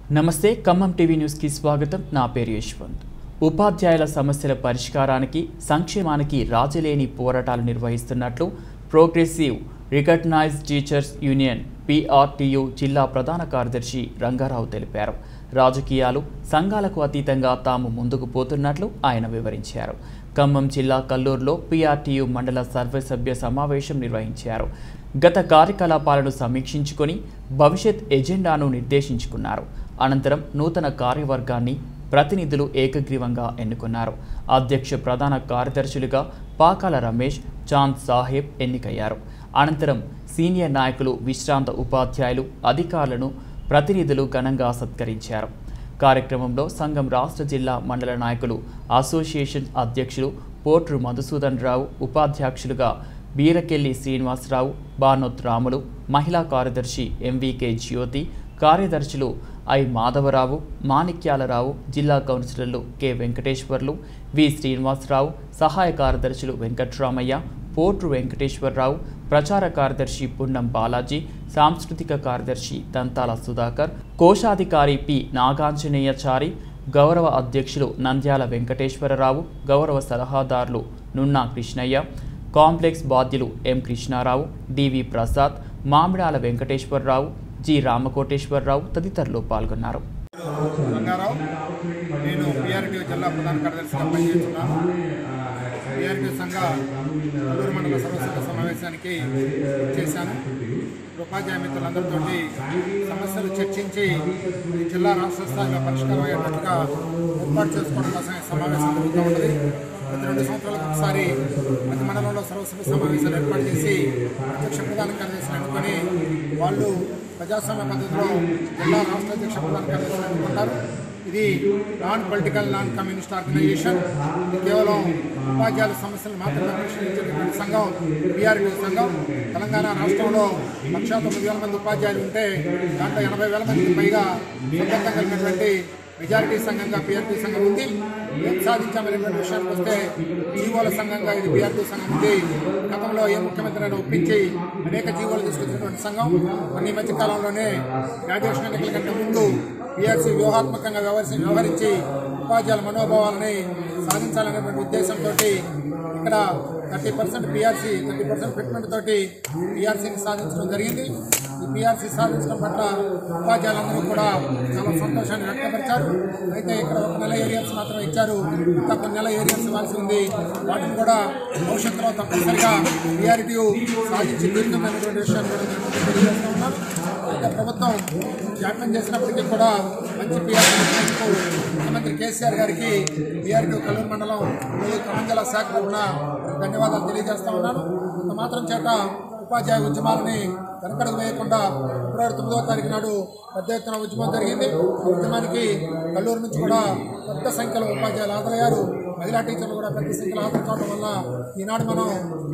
నమస్తే ఖమ్మం టీవీ న్యూస్కి స్వాగతం నా పేరు యశ్వంత్ ఉపాధ్యాయుల సమస్యల పరిష్కారానికి సంక్షేమానికి రాజీలేని పోరాటాలు నిర్వహిస్తున్నట్లు progressive recognise teachers union PRTU జిల్లా ప్రధాన కార్యదర్శి రంగారావు తెలిపారు రాజకీయాలు సంఘాలకు అతీతంగా తాము ముందుకు పోతున్నట్లు ఆయన వివరించారు ఖమ్మం జిల్లా కల్లూరులో పిఆర్టీయు మండల సర్వసభ్య సమావేశం నిర్వహించారు గత కార్యకలాపాలను సమీక్షించుకొని భవిష్యత్ ఎజెండాను నిర్దేశించుకున్నారు అనంతరం నూతన కార్యవర్గాన్ని ప్రతినిధులు ఏకగ్రీవంగా ఎన్నుకున్నారు అధ్యక్ష ప్రధాన కార్యదర్శులుగా పాకాల రమేష్ చాంద్ సాహెబ్ ఎన్నికయ్యారు అనంతరం సీనియర్ నాయకులు విశ్రాంత ఉపాధ్యాయులు అధికారులను ప్రతినిధులు ఘనంగా సత్కరించారు కార్యక్రమంలో సంఘం రాష్ట్ర జిల్లా మండల నాయకులు అసోసియేషన్ అధ్యక్షులు పోట్రు మధుసూదన్ రావు ఉపాధ్యక్షులుగా బీరకెల్లి శ్రీనివాసరావు బానోత్ రాములు మహిళా కార్యదర్శి ఎంవికే జ్యోతి కార్యదర్శులు ఐ మాధవరావు మాణిక్యాలరావు జిల్లా కౌన్సిలర్లు కె వెంకటేశ్వర్లు వి శ్రీనివాసరావు సహాయ కార్యదర్శులు వెంకట్రామయ్య పోట్రు వెంకటేశ్వరరావు ప్రచార కార్యదర్శి పున్నం బాలాజీ సాంస్కృతిక కార్యదర్శి దంతాల సుధాకర్ కోశాధికారి పి నాగాంజనేయచారి గౌరవ అధ్యక్షులు నంద్యాల వెంకటేశ్వరరావు గౌరవ సలహాదారులు నున్నా కృష్ణయ్య కాంప్లెక్స్ బాధ్యులు M Krishnarao D V Prasad Mamidala Venkateswararao G Ramakoteswararao తదితరులు పాల్గొన్నారు రంగారావు నేను పిఆర్టీ జిల్లా ప్రధాన కార్యదర్శిగా పనిచేస్తున్నాను పిఆర్టీ సంఘ కల్లూరు మండల సర్వసభ సమావేశానికి చేశాను ఉపాధ్యాయ మిత్రులందరితో సమస్యలు చర్చించి ఈ జిల్లా రాష్ట్ర స్థాయిలో పరిష్కారం అయ్యేటట్టుగా ఏర్పాటు చేసుకోవడం కోసం ఈ సమావేశం జరుగుతూ ఉంటుంది ప్రతి రెండు సంవత్సరాలకు ఒకసారి ప్రతి మండలంలో సర్వసభ సమావేశాలు ఏర్పాటు చేసి అధ్యక్ష ప్రధాన కార్యదర్శులు ఎన్నుకొని వాళ్ళు ప్రజాస్వామ్య పద్ధతిలో జిల్లా రాష్ట్ర అధ్యక్ష ప్రధాన కార్యదర్శులు ఎన్నుకుంటారు ఇది non political non communist organisation ఇది కేవలం ఉపాధ్యాయుల సమస్యలు మాత్రమే పరిష్కరించేటువంటి సంఘం బీఆర్పీ సంఘం తెలంగాణ రాష్ట్రంలో లక్షా తొమ్మిది వేల మంది ఉపాధ్యాయులు ఉంటే దాంట్లో ఎనభై వేల మందికి పైగా సంబంధం కలిగినటువంటి మెజారిటీ సంఘంగా బీఆర్పీ సంఘం ఉంది ఏం సాధించామనేటువంటి విషయానికి వస్తే జీవోల సంఘంగా ఇది బీఆర్పీ సంఘం ఉంది గతంలో ఏ ముఖ్యమంత్రిని ఒప్పించి అనేక జీవోలు తీసుకొచ్చినటువంటి సంఘం మన ఈ మధ్య కాలంలోనే గ్రాడ్యుయేషన్ ఎన్నికల కంటే ముందు బీఆర్సీ వ్యూహాత్మకంగా వ్యవహరించి వ్యవహరించి ఉపాధ్యాయుల మనోభావాలని సాధించాలనేటువంటి ఉద్దేశంతో ఇక్కడ thirty percent PRC thirty percent fitment తోటి బీఆర్సీని సాధించడం జరిగింది ఈ బీఆర్సీ సాధించడం పట్ల ఉపాధ్యాయులందరూ కూడా చాలా సంతోషాన్ని వ్యక్తపరిచారు అయితే ఇక్కడ ఒక నెల ఏరియాస్ మాత్రమే ఇచ్చారు ఇంకా కొన్ని నెల ఏరియాస్ ఇవ్వాల్సి ఉంది వాటిని కూడా భవిష్యత్తులో తప్పనిసరిగా బీఆర్టీ సాధించి తీరుతుందనేటువంటి విషయాన్ని కూడా నేను తెలియజేస్తూ ఉన్నాను అయితే ప్రభుత్వం జాప్యం చేసినప్పటికీ కూడా మంచి పీఆర్టీ ముఖ్యమంత్రి కేసీఆర్ గారికి బీఆర్టీ కల్లూరు మండలం మరియు కమంజల శాఖ తరఫున ధన్యవాదాలు తెలియజేస్తా ఉన్నాను ఇంత మాత్రం చేత ఉపాధ్యాయ ఉద్యమాలని వెనకడుగు వేయకుండా ఫిబ్రవరి తొమ్మిదవ తారీఖు నాడు పెద్ద ఎత్తున ఉద్యమం జరిగింది ఆ ఉద్యమానికి కల్లూరు నుంచి కూడా పెద్ద సంఖ్యలో ఉపాధ్యాయులు హాజరయ్యారు మహిళా టీచర్లు కూడా పెద్ద సంఖ్యలో హాజరు కావడం వల్ల ఈనాడు మనం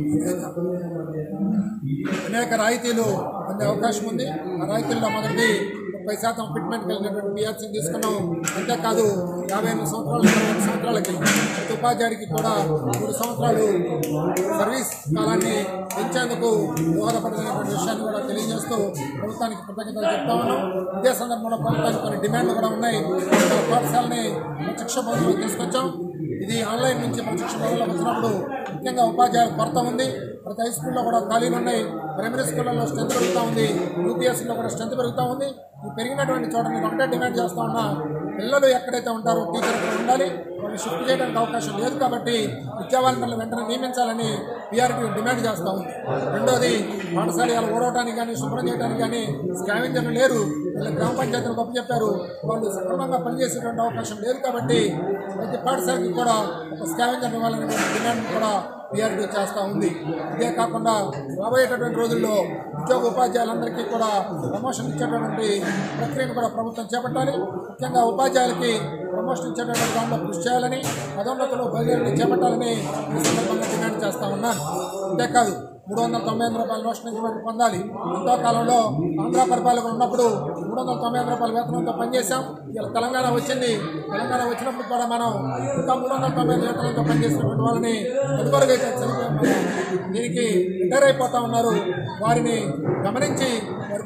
అనేక రాయితీలు పొందే అవకాశం ఉంది ఆ రాయితీల్లో మొదటి ముప్పై శాతం ఫిట్మెంట్ కలిగినటువంటి బీఆర్సీని తీసుకున్నాం అంతేకాదు యాభై ఎనిమిది సంవత్సరాలు ఇరవై సంవత్సరాలకి ప్రతి ఉపాధ్యాయుడికి కూడా మూడు సంవత్సరాలు సర్వీస్ కాలాన్ని పెంచేందుకు దోహదపడుతున్నటువంటి విషయాన్ని కూడా తెలియజేస్తూ ప్రభుత్వానికి కృతజ్ఞతలు చెప్తా ఉన్నాం ఇదే సందర్భంలో ప్రభుత్వానికి కొన్ని డిమాండ్లు కూడా ఉన్నాయి పాఠశాలని ప్రత్యక్ష బోధనలో తీసుకొచ్చాం ఇది ఆన్లైన్ నుంచి ప్రత్యక్ష బోధనలో వచ్చినప్పుడు ముఖ్యంగా ఉపాధ్యాయుల కొరత ఉంది ప్రతి హై స్కూల్లో కూడా ఖాళీలు ఉన్నాయి ప్రైమరీ స్కూళ్ళలో స్ట్రెంత్ పెరుగుతూ ఉంది యూపీఎస్సీలో కూడా స్ట్రెంత్ పెరుగుతూ ఉంది ఈ పెరిగినటువంటి చోట నేను ఒకటే డిమాండ్ చేస్తా ఉన్నా పిల్లలు ఎక్కడైతే ఉంటారో టీచర్ అక్కడ ఉండాలి వాళ్ళు షిఫ్ట్ చేయడానికి అవకాశం లేదు కాబట్టి విద్యావాళ్ళని వెంటనే నియమించాలని బీఆర్పీ డిమాండ్ చేస్తా ఉంది రెండోది పాఠశాలలు ఓడవడానికి కానీ శుభ్రం చేయడానికి కానీ స్కావెంజర్లు లేరు వీళ్ళ గ్రామ పంచాయతీలు గొప్ప చెప్పారు వాళ్ళు సక్రమంగా పనిచేసేటువంటి అవకాశం లేదు కాబట్టి ప్రతి పాఠశాలకి కూడా ఒక స్కావెంజర్ ఇవ్వాలనే డిమాండ్ కూడా బీఆర్డీ చేస్తూ ఉంది ఇదే కాకుండా రాబోయేటటువంటి రోజుల్లో ఉద్యోగ ఉపాధ్యాయులందరికీ కూడా ప్రమోషన్ ఇచ్చేటటువంటి ప్రక్రియను కూడా ప్రభుత్వం చేపట్టాలి ముఖ్యంగా ఉపాధ్యాయులకి ప్రమోషన్ ఇచ్చేటటువంటి దాంట్లో కృషి చేయాలని పదోన్నతులు బదిలీని చేపట్టాలని ఈ సందర్భంగా డిమాండ్ చేస్తా ఉన్నాను అంతేకాదు మూడు వందల తొంభై ఐదు రూపాయల నోషన్ ఇంక్రిమెంట్ పొందాలి ఎంతో కాలంలో ఆంధ్ర పరిపాలకులు ఉన్నప్పుడు మూడు వందల తొంభై ఐదు రూపాయల వేతనంతో పనిచేశాం ఇలా తెలంగాణ వచ్చింది తెలంగాణ వచ్చినప్పుడు కూడా మనం ఇంకా మూడు వందల తొంభై ఐదు వేతనంతో పనిచేసినటువంటి వాళ్ళని తదుపరిగా చనిపోయాం మనం. దీనికి రిటైర్ అయిపోతా ఉన్నారు వారిని గమనించి వారికి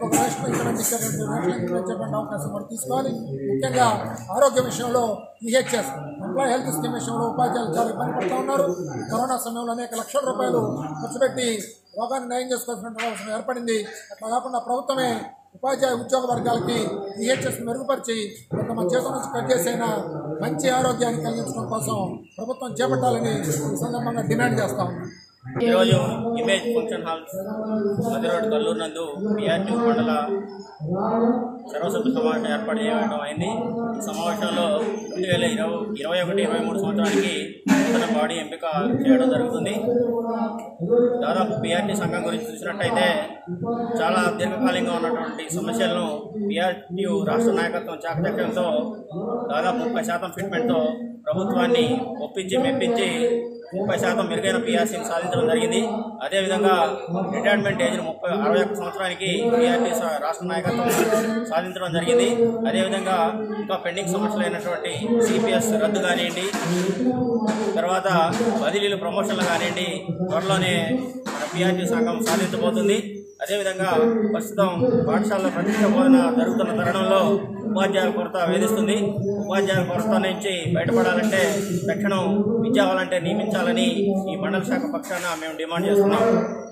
ఒక్కొక్క రాష్ట్రం ఇక్కడ ఇచ్చేటువంటి రేట్లు ఇచ్చేటువంటి అవకాశం కూడా తీసుకోవాలి ముఖ్యంగా ఆరోగ్య విషయంలో ఈహెచ్ఎస్ ఎంప్లాయ్ హెల్త్ స్కీమ్ విషయంలో ఉపాధ్యాయులు చాలా ఇబ్బంది పడుతూ ఉన్నారు కరోనా సమయంలో అనేక లక్షల రూపాయలు ఖర్చు పెట్టి రోగాన్ని నయం చేసుకోవాల్సిన అవసరం ఏర్పడింది అట్లా కాకుండా ప్రభుత్వమే ఉపాధ్యాయ ఉద్యోగ వర్గాలకి ఈహెచ్ఎస్ మెరుగుపరిచి కొంత మన చేతుల నుంచి కట్ చేసైనా మంచి ఆరోగ్యాన్ని కలిగించడం కోసం ప్రభుత్వం చేపట్టాలని ఈ సందర్భంగా డిమాండ్ చేస్తా ఉన్నాం ఈరోజు ఇమేజ్ ఫంక్షన్ హాల్ మధ్యరోడ్ కల్లూరు నందు బీఆర్టీ మండల సర్వసభ్య సమావేశం ఏర్పాటు చేయడం అయింది ఈ సమావేశంలో రెండు వేల ఇరవై ఇరవై ఒకటి ఇరవై మూడు సంవత్సరానికి నూతన బాడీ ఎంపిక చేయడం జరుగుతుంది దాదాపు బీఆర్టీ సంఘం గురించి చూసినట్టయితే చాలా దీర్ఘకాలికంగా ఉన్నటువంటి సమస్యలను బీఆర్టీ రాష్ట్ర నాయకత్వం చాకచక్యంతో దాదాపు ముప్పై శాతం ఫిట్మెంట్తో ప్రభుత్వాన్ని ఒప్పించి మెప్పించి ముప్పై శాతం మెరుగైన పిఆర్సీని సాధించడం జరిగింది అదేవిధంగా రిటైర్మెంట్ ఏజ్ ముప్పై అరవై ఒక్క సంవత్సరానికి పిఆర్టీ రాష్ట్ర నాయకత్వం సాధించడం జరిగింది అదేవిధంగా ఇంకా పెండింగ్ సమస్యలు అయినటువంటి సిపిఎస్ రద్దు కానివ్వండి తర్వాత బదిలీలు ప్రమోషన్లు కానివ్వండి త్వరలోనే మన పిఆర్టీ సంఘం సాధించబోతుంది అదేవిధంగా ప్రస్తుతం పాఠశాలలో ప్రత్యక్ష బోధన జరుగుతున్న తరుణంలో ఉపాధ్యాయుల కొరత వేధిస్తుంది ఉపాధ్యాయుల కొరత నుంచి బయటపడాలంటే తక్షణం విద్యా వాలంటీర్ నియమించాలని ఈ మండల శాఖ పక్షాన మేము డిమాండ్ చేస్తున్నాం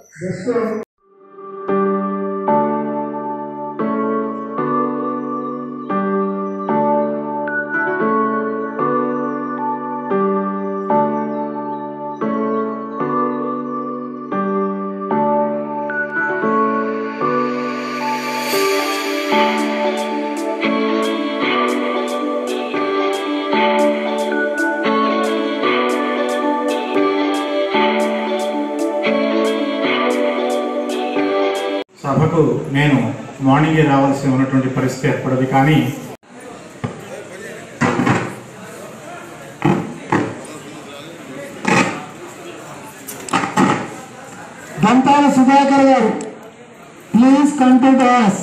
సభకు నేను మార్నింగే రావాల్సి ఉన్నటువంటి పరిస్థితి ఏర్పడదు కానీ దంతాల సుధాకర్ గారు ప్లీజ్ కమ్ టు డాస్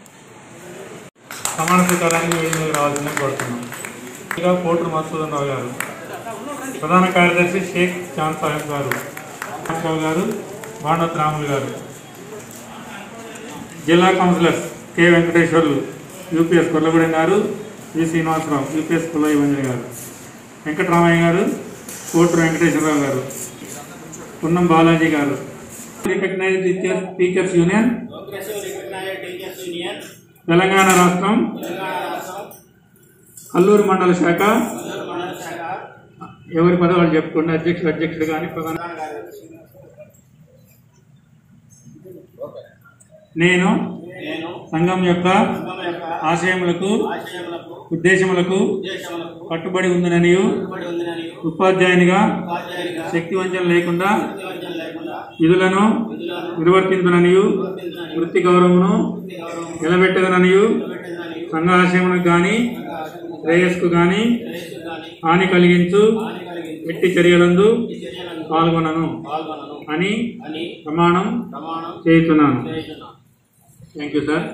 సమాన స్వీకారానికి వేదికకు రావాల్సిందని కోరుతున్నాం ఇంకా కోటూరు మధుసూదన్ రావు గారు ప్రధాన కార్యదర్శి షేక్ చాంద్ సాహెబ్ గారు రావు గారు భానవత్ రాములు గారు జిల్లా councillors K Venkateswarlu UPS Kollagudem గారు వి శ్రీనివాసరావు యూపీఎస్ పుల్లయ్య గారు వెంకటరామయ్య గారు కోటూరు వెంకటేశ్వరరావు గారు పున్నం బాలాజీ గారు recognise teachers teachers union Telangana రాష్ట్రం అల్లూరు మండల శాఖ ఎవరి పదవాళ్ళు చెప్పుకోండి అధ్యక్షుడు అధ్యక్షుడు కానీ ప్రధాన నేను నేను సంఘం యొక్క సంఘం యొక్క ఆశయములకు ఆశయములకు ఉద్దేశములకు ఉద్దేశములకు కట్టుబడి ఉందననియు కట్టుబడి ఉందని ఉపాధ్యాయునిగా ఉపాధ్యాయునిగా శక్తి వంచన లేకుండా ప్రతివంచన లేకుండా విధులను విధులను నిర్వర్తించననియు గుర్తించని వృత్తి గౌరవమును గౌరవం నిలబెట్టదననియు పెట్టదని సంఘ ఆశయములకు గాని శ్రేయస్కు గాని రేసు కానీ హాని కలిగించు హాని కలిగించి ఎట్టి చర్యలందు చర్యలను పాల్గొనను పాల్గొనను అని అని ప్రమాణం ప్రమాణం చేస్తున్నాను చేస్తున్నాను థ్యాంక్ యూ సార్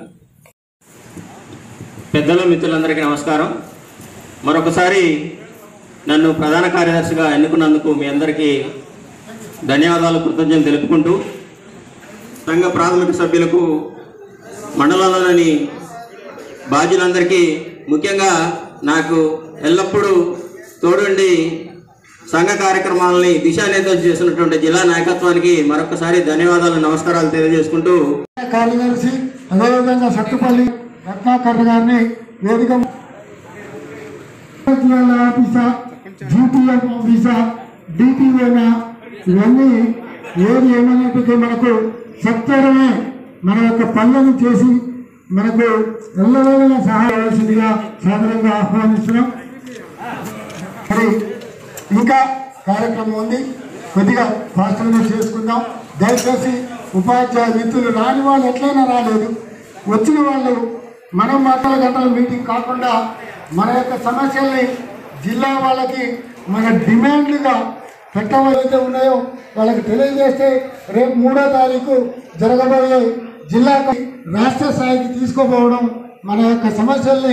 పెద్దల మిత్రులందరికీ నమస్కారం మరొకసారి నన్ను ప్రధాన కార్యదర్శిగా ఎన్నుకున్నందుకు మీ అందరికీ ధన్యవాదాలు కృతజ్ఞతలు తెలుపుకుంటూ సంఘ ప్రాథమిక సభ్యులకు మండలంలోని బాధ్యులందరికీ ముఖ్యంగా నాకు ఎల్లప్పుడూ తోడుండి సంఘ కార్యక్రమాలని దిశానిర్దేశం చేస్తున్నటువంటి జిల్లా నాయకత్వానికి మరొకసారి ధన్యవాదాలు నమస్కారాలు తెలియజేసుకుంటూ కార్యదర్శి అదేవిధంగా సత్తుపల్లి రత్నాకర్ గారిని వేదిక ఆఫీసర్ జీపీఎఫ్ ఆఫీసర్ డిటిఓనా ఇవన్నీ ఏది ఏమైనప్పటికీ మనకు సత్వరమే మన యొక్క పనులను చేసి మనకు ఎల్లవేళలా సహాయవలసిందిగా సాదరంగా ఆహ్వానిస్తున్నాం మరి ఇంకా కార్యక్రమం ఉంది కొద్దిగా ఫాస్ట్గా చేసుకుందాం దయచేసి ఉపాధ్యాయ మిత్రులు రాని వాళ్ళు ఎట్లయినా రాలేదు వచ్చిన వాళ్ళు మనం మాటల గంటల మీటింగ్ కాకుండా మన యొక్క సమస్యల్ని జిల్లా వాళ్ళకి మన డిమాండ్లుగా పెట్టవలైతే ఉన్నాయో వాళ్ళకి తెలియజేస్తే రేపు మూడో తారీఖు జరగబోయే జిల్లాకు రాష్ట్ర స్థాయికి తీసుకుపోవడం మన యొక్క సమస్యల్ని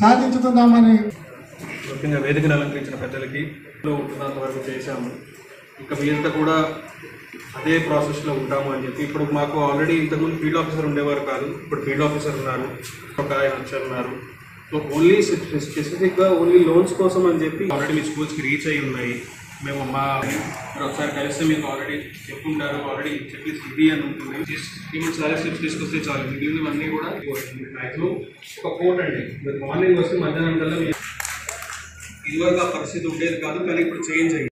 సాధించుకుందామని ముఖ్యంగా వేదికను అలంకరించిన పెద్దలకి లో ఉంటున్నంత వరకు చేశాము ఇంకా మీరంతా కూడా అదే ప్రాసెస్లో ఉంటాము అని చెప్పి ఇప్పుడు మాకు ఆల్రెడీ ఇంతకుముందు ఫీల్డ్ ఆఫీసర్ ఉండేవారు కాదు ఇప్పుడు ఫీల్డ్ ఆఫీసర్ ఉన్నారు ఒక ఆయన వచ్చారు సో ఓన్లీ స్పెసిఫిక్గా ఓన్లీ లోన్స్ కోసం అని చెప్పి ఆల్రెడీ మీ స్కూల్స్కి రీచ్ అయి ఉన్నాయి మేము మా మీరు ఒకసారి కలిస్తే మీకు ఆల్రెడీ చెప్పుంటారు ఆల్రెడీ చెక్ లిస్ట్ ఇది అని ఉంటుంది ఇప్పుడు చాలా స్టెప్స్ తీసుకొస్తే చాలు మిగిలినవన్నీ కూడా మ్యాక్సిమం ఒక కోట్ అండి మీరు మార్నింగ్ వస్తే మధ్యాహ్నం కల్లా మీ ఇదివరకు ఆ పరిస్థితి ఉండేది కాదు కానీ ఇప్పుడు చేంజ్ అయ్యింది